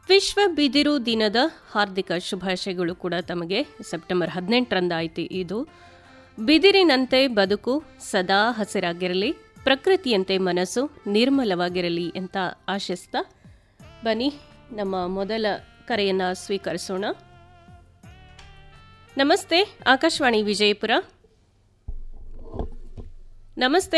ವಿಶ್ವ ಬಿದಿರು ದಿನದ ಹಾರ್ದಿಕ ಶುಭಾಶಯಗಳು ಕೂಡ ತಮಗೆ ಸೆಪ್ಟೆಂಬರ್ ಹದಿನೆಂಟರಂದಾಯಿತು ಇದು ಬಿದಿರಿನಂತೆ ಬದುಕು ಸದಾ ಹಸಿರಾಗಿರಲಿ ಪ್ರಕೃತಿಯಂತೆ ಮನಸ್ಸು ನಿರ್ಮಲವಾಗಿರಲಿ ಅಂತ ಆಶಿಸ್ತಾ ಬನ್ನಿ ನಮ್ಮ ಮೊದಲ ಕರೆಯನ್ನು ಸ್ವೀಕರಿಸೋಣ ನಮಸ್ತೆ ಆಕಾಶವಾಣಿ ವಿಜಯಪುರ ನಮಸ್ತೆ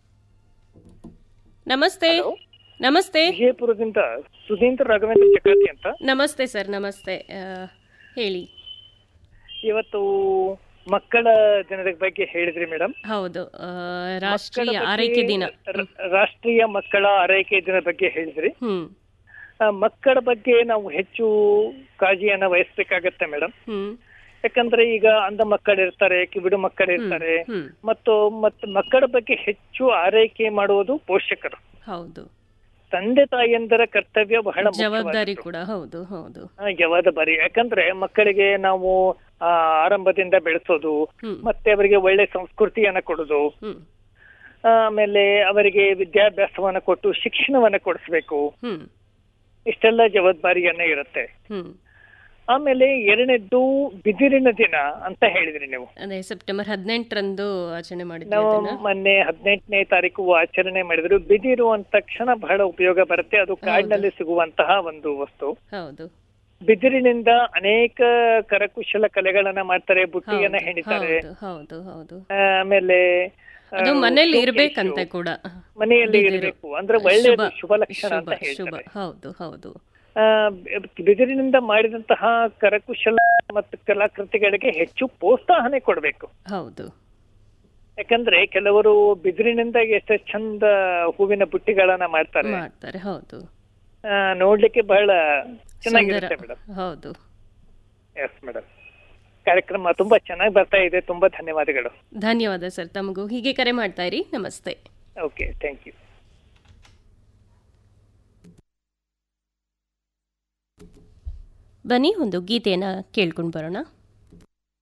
ನಮಸ್ತೆ ನಮಸ್ತೆ ವಿಜಯಪುರದಿಂದ ಸುಧೀಂದ್ರ ರಾಘವೇಂದ್ರ ಚಕ್ರವರ್ತಿ ಅಂತ ನಮಸ್ತೆ ಸರ್ ನಮಸ್ತೆ ಆ, ಹೇಳಿ ಇವತ್ತು ಮಕ್ಕಳ ದಿನದ ಬಗ್ಗೆ ಹೇಳಿದ್ರಿ ಮೇಡಮ್ ಹೌದು ಆ, ರಾಷ್ಟ್ರೀಯ ಆರೈಕೆ ದಿನ ರಾಷ್ಟ್ರೀಯ ಮಕ್ಕಳ ಆರೈಕೆ ದಿನದ ಬಗ್ಗೆ ಹೇಳಿದ್ರಿ ಹ್ಮ್ ಆ, ಮಕ್ಕಳ ಬಗ್ಗೆ ನಾವು ಹೆಚ್ಚು ಕಾಳಜಿಯನ್ನ ವಹಿಸ್ಬೇಕಾಗತ್ತೆ ಮೇಡಮ್ ಹ್ಮ್ ಯಾಕಂದ್ರೆ ಈಗ ಅಂಧ ಮಕ್ಕಳಿರ್ತಾರೆ ಕಿವಿಡು ಮಕ್ಕಳಿರ್ತಾರೆ ಹ್ಮ್ ಮತ್ತು ಮತ್ತು ಮಕ್ಕಳ ಬಗ್ಗೆ ಹೆಚ್ಚು ಆರೈಕೆ ಮಾಡುವುದು ಪೋಷಕರು ಹೌದು ತಂದೆ ತಾಯಿಯಂದರ ಕರ್ತವ್ಯ ಬಹಳ ಜವಾಬ್ದಾರಿ ಮುಖ್ಯವಾದದ್ದು. ಕೂಡ ಹೌದು ಹೌದು ಆ, ಜವಾಬ್ದಾರಿ ಯಾಕಂದ್ರೆ ಮಕ್ಕಳಿಗೆ ನಾವು ಆ, ಆರಂಭದಿಂದ ಬೆಳೆಸೋದು ಹ್ಮ್ ಮತ್ತೆ ಅವರಿಗೆ ಒಳ್ಳೆ ಸಂಸ್ಕೃತಿಯನ್ನ ಕೊಡೋದು ಹ್ಮ್ ಆಮೇಲೆ ಅವರಿಗೆ ವಿದ್ಯಾಭ್ಯಾಸವನ್ನ ಕೊಟ್ಟು ಶಿಕ್ಷಣವನ್ನ ಕೊಡಿಸ್ಬೇಕು ಹ್ಮ್ ಇಷ್ಟೆಲ್ಲ ಜವಾಬ್ದಾರಿಯನ್ನ ಇರುತ್ತೆ ಹ್ಮ್ ಆಮೇಲೆ ಎರಡನೇದ್ದು ಬಿದಿರಿನ ದಿನ ಅಂತ ಹೇಳಿದ್ರಿ ನೀವು ಅದೇ ಸೆಪ್ಟೆಂಬರ್ ಹದಿನೆಂಟರಂದು ಆಚರಣೆ ಮಾಡಿದ್ವಿ ನಾವು ಅದನ್ನ ಮೊನ್ನೆ ಹದಿನೆಂಟನೇ ತಾರೀಕು ಆಚರಣೆ ಮಾಡಿದ್ರು ಬಿದಿರು ಅಂದ ತಕ್ಷಣ ಬಹಳ ಉಪಯೋಗ ಬರುತ್ತೆ ಅದು ಕಾಡಿನಲ್ಲಿ ಸಿಗುವಂತಹ ಒಂದು ವಸ್ತು ಹೌದು ಬಿದಿರಿನಿಂದ ಅನೇಕ ಕರಕುಶಲ ಕಲೆಗಳನ್ನ ಮಾಡ್ತಾರೆ ಬುಟ್ಟಿಯನ್ನ ಹೌದು ಹೆಣಿತಾರೆ ಹೌದು ಹೌದು ಹೌದು ಆಮೇಲೆ ಆ, ಅದು ಮನೇಲಿ showcase ಇರ್ಬೇಕಂತೆ ಕೂಡ ಮನೆಯಲ್ಲಿ ಬಿದಿರು. ಇರಬೇಕು ಅಂದ್ರೆ ಒಳ್ಳೆಯದು ಶುಭ, ಶುಭ ಲಕ್ಷಣ ಅಂತ ಶುಭ ಶುಭ ಹೇಳ್ತಾರೆ ಹೌದು ಹೌದು ಆ, ಬಿ- ಬಿದಿರಿನಿಂದ ಮಾಡಿದಂತಹ ಕರಕುಶಲ ಮತ್ತು ಕಲಾಕೃತಿಗಳಿಗೆ ಹೆಚ್ಚು ಪ್ರೋತ್ಸಾಹನೆ ಕೊಡಬೇಕು ಹೌದು ಯಾಕಂದ್ರೆ ಕೆಲವರು ಬಿದಿರಿನಿಂದ ಎಷ್ಟು ಚಂದ ಹೂವಿನ ಬುಟ್ಟಿಗಳನ್ನ ಮಾಡ್ತಾರೆ ಮಾಡ್ತಾರೆ ಹೌದು ಆ, ನೋಡ್ಲಿಕ್ಕೆ ಬಹಳ ಸುಂದರ ಚೆನ್ನಾಗಿರುತ್ತೆ ಮೇಡಮ್ ಹೌದು ಎಸ್ ಮೇಡಮ್ ಕಾರ್ಯಕ್ರಮ ತುಂಬಾ ಚೆನ್ನಾಗಿ ಬರ್ತಾ ಇದೆ ತುಂಬಾ ಧನ್ಯವಾದಗಳು ಧನ್ಯವಾದ ಸರ್ ತಮಗೂ ಹೀಗೆ ಕರೆ ಮಾಡ್ತಾ ಇರಿ ನಮಸ್ತೆ ಓಕೆ ಥ್ಯಾಂಕ್ ಯು ಬನ್ನಿ ಒಂದು ಗೀತೆಯನ್ನು ಕೇಳ್ಕೊಂಡು ಬರೋಣ